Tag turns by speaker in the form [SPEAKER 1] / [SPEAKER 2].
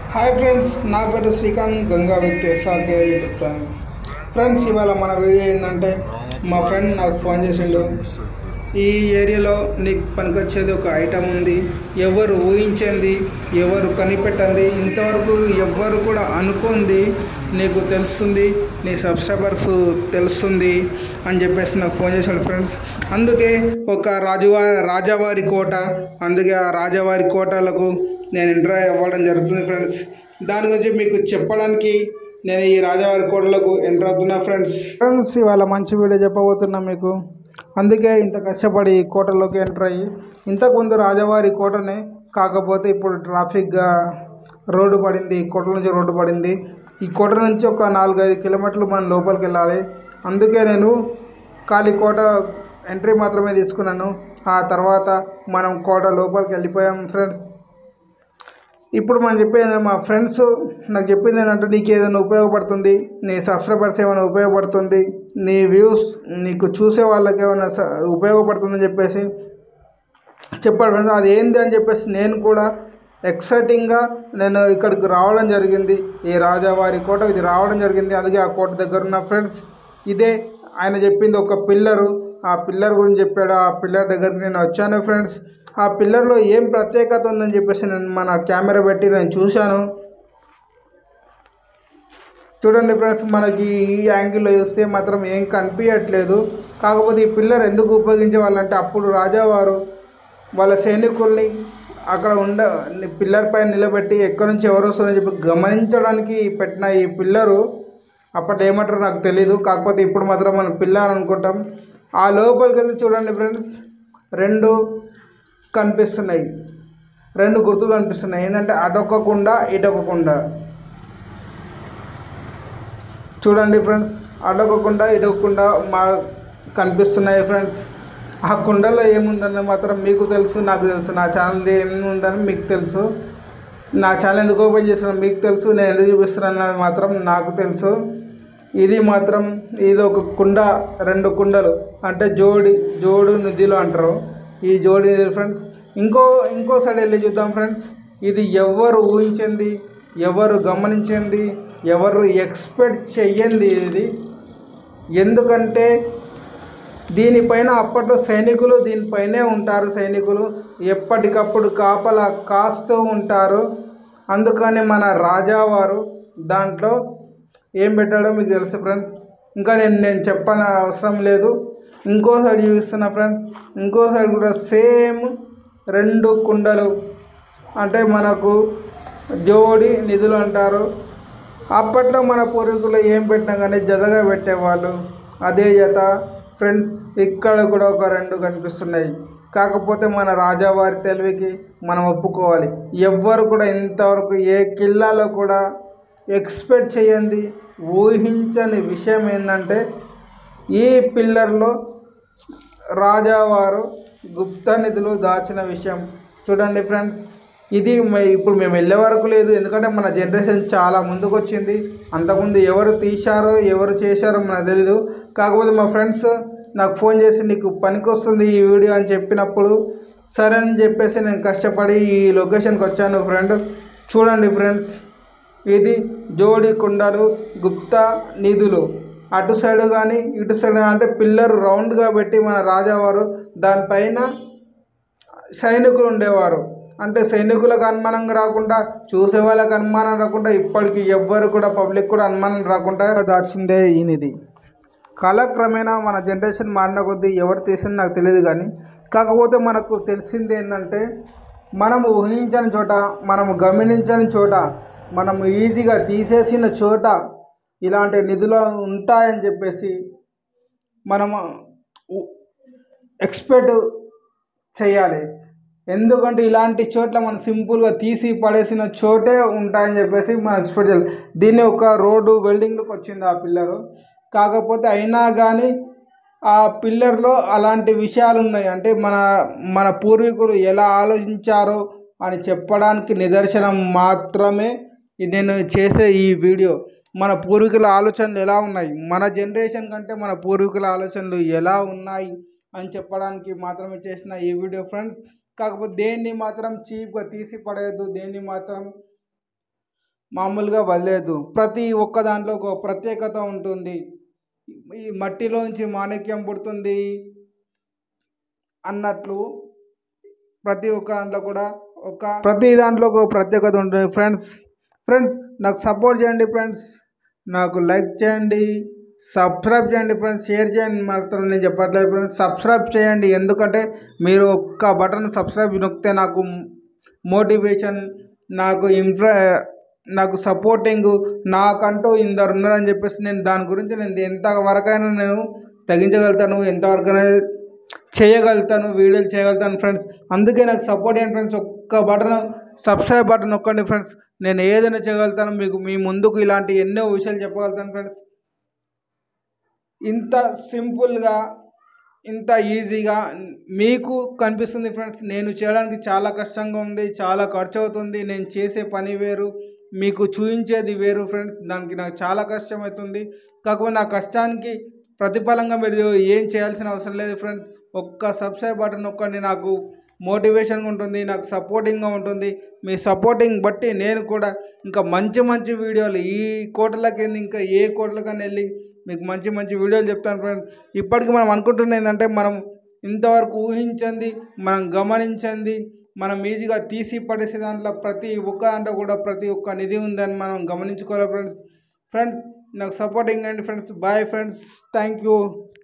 [SPEAKER 1] hi friends నా పేరు శ్రీకాంత్ గంగా వ్యక్తి ఎస్ఆర్కే యూట్యూబ్ ఛానల్ ఫ్రెండ్స్ ఇవాళ మన వీడియో ఏంటంటే మా ఫ్రెండ్ నాకు ఫోన్ చేసిండు ఈ ఏరియాలో నీకు పనికొచ్చేది ఒక ఐటమ్ ఉంది ఎవరు ఊహించింది ఎవరు కనిపెట్టంది ఇంతవరకు ఎవ్వరు కూడా అనుకుంది నీకు తెలుస్తుంది నీ సబ్స్క్రైబర్స్ తెలుస్తుంది అని చెప్పేసి నాకు ఫోన్ చేశాడు ఫ్రెండ్స్ అందుకే ఒక రాజువా రాజావారి కోట అందుకే ఆ రాజావారి కోటలకు నేను ఎంటర్ అవ్వడం జరుగుతుంది ఫ్రెండ్స్ దాని గురించి మీకు చెప్పడానికి నేను ఈ రాజావారి కోటలకు ఎంటర్ అవుతున్నా ఫ్రెండ్స్ ఫ్రెండ్స్ ఇవాళ మంచి వీడియో చెప్పబోతున్నా మీకు అందుకే ఇంత కష్టపడి ఈ కోటలోకి ఎంటర్ అయ్యి ఇంతకుముందు రాజావారి కోటనే కాకపోతే ఇప్పుడు ట్రాఫిక్గా రోడ్డు పడింది ఈ కోట నుంచి రోడ్డు పడింది ఈ కోట నుంచి ఒక నాలుగైదు కిలోమీటర్లు మనం లోపలికి వెళ్ళాలి అందుకే నేను ఖాళీ కోట ఎంట్రీ మాత్రమే తీసుకున్నాను ఆ తర్వాత మనం కోట లోపలికి వెళ్ళిపోయాం ఫ్రెండ్స్ ఇప్పుడు మనం చెప్పేది మా ఫ్రెండ్స్ నాకు చెప్పింది ఏంటంటే నీకు ఏదైనా ఉపయోగపడుతుంది నీ సబ్స్క్రైబర్స్ ఏమైనా ఉపయోగపడుతుంది నీ వ్యూస్ నీకు చూసే వాళ్ళకి ఏమైనా స- ఉపయోగపడుతుందని చెప్పేసి చెప్పాడు ఫ్రెండ్స్ అది ఏంది అని చెప్పేసి నేను కూడా ఎక్సైటింగ్గా నేను ఇక్కడికి రావడం జరిగింది ఈ రాజావారి కోట ఇది రావడం జరిగింది అందుకే ఆ కోట దగ్గర ఉన్న ఫ్రెండ్స్ ఇదే ఆయన చెప్పింది ఒక పిల్లరు ఆ పిల్లర్ గురించి చెప్పాడు ఆ పిల్లర్ దగ్గరికి నేను వచ్చాను ఫ్రెండ్స్ ఆ పిల్లర్లో ఏం ప్రత్యేకత ఉందని చెప్పేసి నేను మన కెమెరా పెట్టి నేను చూశాను చూడండి ఫ్రెండ్స్ మనకి ఈ యాంగిల్లో చూస్తే మాత్రం ఏం కనిపించట్లేదు కాకపోతే ఈ పిల్లర్ ఎందుకు ఉపయోగించే వాళ్ళంటే అప్పుడు రాజావారు వాళ్ళ సైనికుల్ని అక్కడ ఉండ పిల్లర్ పైన నిలబెట్టి ఎక్కడి నుంచి ఎవరు వస్తారని చెప్పి గమనించడానికి పెట్టిన ఈ పిల్లరు అప్పట్లో ఏమంటారో నాకు తెలియదు కాకపోతే ఇప్పుడు మాత్రం మనం పిల్లర్ అనుకుంటాం ఆ లోపలికి వెళ్ళి చూడండి ఫ్రెండ్స్ రెండు కనిపిస్తున్నాయి రెండు గుర్తులు కనిపిస్తున్నాయి ఏంటంటే అటొక్క కుండ ఇటొక కుండ చూడండి ఫ్రెండ్స్ అడగకుండా ఇడగకుండా మా కనిపిస్తున్నాయి ఫ్రెండ్స్ ఆ కుండలో ఏముందని మాత్రం మీకు తెలుసు నాకు తెలుసు నా ఛానల్ ఏముందని మీకు తెలుసు నా ఛానల్ ఎందుకు ఓపెన్ చేసిన మీకు తెలుసు నేను ఎందుకు చూపిస్తున్నాను మాత్రం నాకు తెలుసు ఇది మాత్రం ఇది ఒక కుండ రెండు కుండలు అంటే జోడి జోడు నిధిలో అంటారు ఈ జోడి నిధులు ఫ్రెండ్స్ ఇంకో ఇంకో సైడ్ వెళ్ళి చూద్దాం ఫ్రెండ్స్ ఇది ఎవరు ఊహించింది ఎవరు గమనించింది ఎవరు ఎక్స్పెక్ట్ చెయ్యంది ఇది ఎందుకంటే దీనిపైన అప్పట్లో సైనికులు దీనిపైనే ఉంటారు సైనికులు ఎప్పటికప్పుడు కాపలా కాస్తూ ఉంటారు అందుకని మన రాజావారు దాంట్లో ఏం పెట్టాడో మీకు తెలుసు ఫ్రెండ్స్ ఇంకా నేను నేను చెప్పని అవసరం లేదు ఇంకో సైడ్ చూపిస్తున్నా ఫ్రెండ్స్ ఇంకో సైడ్ కూడా సేమ్ రెండు కుండలు అంటే మనకు జోడి నిధులు అంటారు అప్పట్లో మన పూర్వీకులు ఏం పెట్టినా కానీ జతగా పెట్టేవాళ్ళు అదే జత ఫ్రెండ్స్ ఇక్కడ కూడా ఒక రెండు కనిపిస్తున్నాయి కాకపోతే మన రాజావారి తెలివికి మనం ఒప్పుకోవాలి ఎవ్వరు కూడా ఇంతవరకు ఏ కిల్లాలో కూడా ఎక్స్పెక్ట్ చేయండి ఊహించని విషయం ఏంటంటే ఈ పిల్లర్లో రాజావారు గుప్త నిధులు దాచిన విషయం చూడండి ఫ్రెండ్స్ ఇది మే- ఇప్పుడు మేము వెళ్ళే వరకు లేదు ఎందుకంటే మన జనరేషన్ చాలా ముందుకు వచ్చింది అంతకుముందు ఎవరు తీశారో ఎవరు చేశారో మనకు తెలీదు కాకపోతే మా ఫ్రెండ్స్ నాకు ఫోన్ చేసి నీకు పనికొస్తుంది ఈ వీడియో అని చెప్పినప్పుడు సరే అని చెప్పేసి నేను కష్టపడి ఈ లొకేషన్కి వచ్చాను ఫ్రెండ్ చూడండి ఫ్రెండ్స్ ఇది జోడి కుండలు గుప్తా నిధులు అటు సైడ్ కానీ ఇటు సైడ్ గానీ అంటే పిల్లర్ రౌండ్గా పెట్టి మన రాజావారు దానిపైన సైనికులు ఉండేవారు అంటే సైనికులకు అనుమానం రాకుండా చూసే వాళ్ళకి అనుమానం రాకుండా ఇప్పటికి ఎవ్వరు కూడా పబ్లిక్ కూడా అనుమానం రాకుండా దాచిందే ఈ నిధి కాలక్రమేణా మన జనరేషన్ మారిన కొద్దీ ఎవరు తీసింది నాకు తెలియదు కానీ కాకపోతే మనకు తెలిసింది ఏంటంటే మనము ఊహించని చోట మనము గమనించని చోట మనము ఈజీగా తీసేసిన చోట ఇలాంటి నిధులు ఉంటాయని చెప్పేసి మనము ఎక్స్పెక్ట్ చేయాలి ఎందుకంటే ఇలాంటి చోట్ల మనం సింపుల్గా తీసి పడేసిన చోటే ఉంటాయని చెప్పేసి మనం ఎక్స్పెక్ట్ చేయాలి దీన్ని ఒక రోడ్డు వెల్డింగ్లోకి వచ్చింది ఆ పిల్లరు కాకపోతే అయినా కానీ ఆ పిల్లర్లో అలాంటి విషయాలు ఉన్నాయి అంటే మన మన పూర్వీకులు ఎలా ఆలోచించారో అని చెప్పడానికి నిదర్శనం మాత్రమే ఇది నేను చేసే ఈ వీడియో మన పూర్వీకుల ఆలోచనలు ఎలా ఉన్నాయి మన జనరేషన్ కంటే మన పూర్వీకుల ఆలోచనలు ఎలా ఉన్నాయి అని చెప్పడానికి మాత్రమే చేసిన ఈ వీడియో ఫ్రెండ్స్ కాకపోతే దేన్ని మాత్రం చీప్గా తీసి పడేయద్దు దేన్ని మాత్రం మామూలుగా వదిలేదు ప్రతి ఒక్క దాంట్లో ఒక ప్రత్యేకత ఉంటుంది ఈ మట్టిలోంచి మాణిక్యం పుడుతుంది అన్నట్లు ప్రతి ఒక్క దాంట్లో కూడా ఒక ప్రతి దాంట్లో ఒక ప్రత్యేకత ఉంటుంది ఫ్రెండ్స్ ఫ్రెండ్స్ నాకు సపోర్ట్ చేయండి ఫ్రెండ్స్ నాకు లైక్ చేయండి సబ్స్క్రైబ్ చేయండి ఫ్రెండ్స్ షేర్ చేయండి మాత్రం నేను చెప్పట్లేదు ఫ్రెండ్స్ సబ్స్క్రైబ్ చేయండి ఎందుకంటే మీరు ఒక్క బటన్ సబ్స్క్రైబ్ నొక్కితే నాకు మోటివేషన్ నాకు ఇంప్ర నాకు సపోర్టింగ్ నాకంటూ ఇందరు ఉన్నారని చెప్పేసి నేను దాని గురించి నేను ఎంత వరకైనా నేను తగ్గించగలుగుతాను ఎంతవరకైనా చేయగలుగుతాను వీడియోలు చేయగలుగుతాను ఫ్రెండ్స్ అందుకే నాకు సపోర్ట్ చేయండి ఫ్రెండ్స్ ఒక్క బటన్ సబ్స్క్రైబ్ బటన్ నొక్కండి ఫ్రెండ్స్ నేను ఏదైనా చేయగలుగుతాను మీకు మీ ముందుకు ఇలాంటి ఎన్నో విషయాలు చెప్పగలుగుతాను ఫ్రెండ్స్ ఇంత సింపుల్గా ఇంత ఈజీగా మీకు కనిపిస్తుంది ఫ్రెండ్స్ నేను చేయడానికి చాలా కష్టంగా ఉంది చాలా ఖర్చు అవుతుంది నేను చేసే పని వేరు మీకు చూపించేది వేరు ఫ్రెండ్స్ దానికి నాకు చాలా కష్టం అవుతుంది కాకపోతే నా కష్టానికి ప్రతిఫలంగా మీరు ఏం చేయాల్సిన అవసరం లేదు ఫ్రెండ్స్ ఒక్క సబ్స్క్రైబ్ బటన్ నొక్కండి నాకు మోటివేషన్గా ఉంటుంది నాకు సపోర్టింగ్గా ఉంటుంది మీ సపోర్టింగ్ బట్టి నేను కూడా ఇంకా మంచి మంచి వీడియోలు ఈ కోటలకి ఇంకా ఏ కోటలకన్నా వెళ్ళి మీకు మంచి మంచి వీడియోలు చెప్తాను ఫ్రెండ్స్ ఇప్పటికి మనం అనుకుంటున్నది ఏంటంటే మనం ఇంతవరకు ఊహించింది మనం గమనించింది మనం ఈజీగా తీసి పడేసే దాంట్లో ప్రతి ఒక్క దాంట్లో కూడా ప్రతి ఒక్క నిధి ఉందని మనం గమనించుకోవాలి ఫ్రెండ్స్ ఫ్రెండ్స్ నాకు సపోర్టింగ్ అండి friends bye friends thank you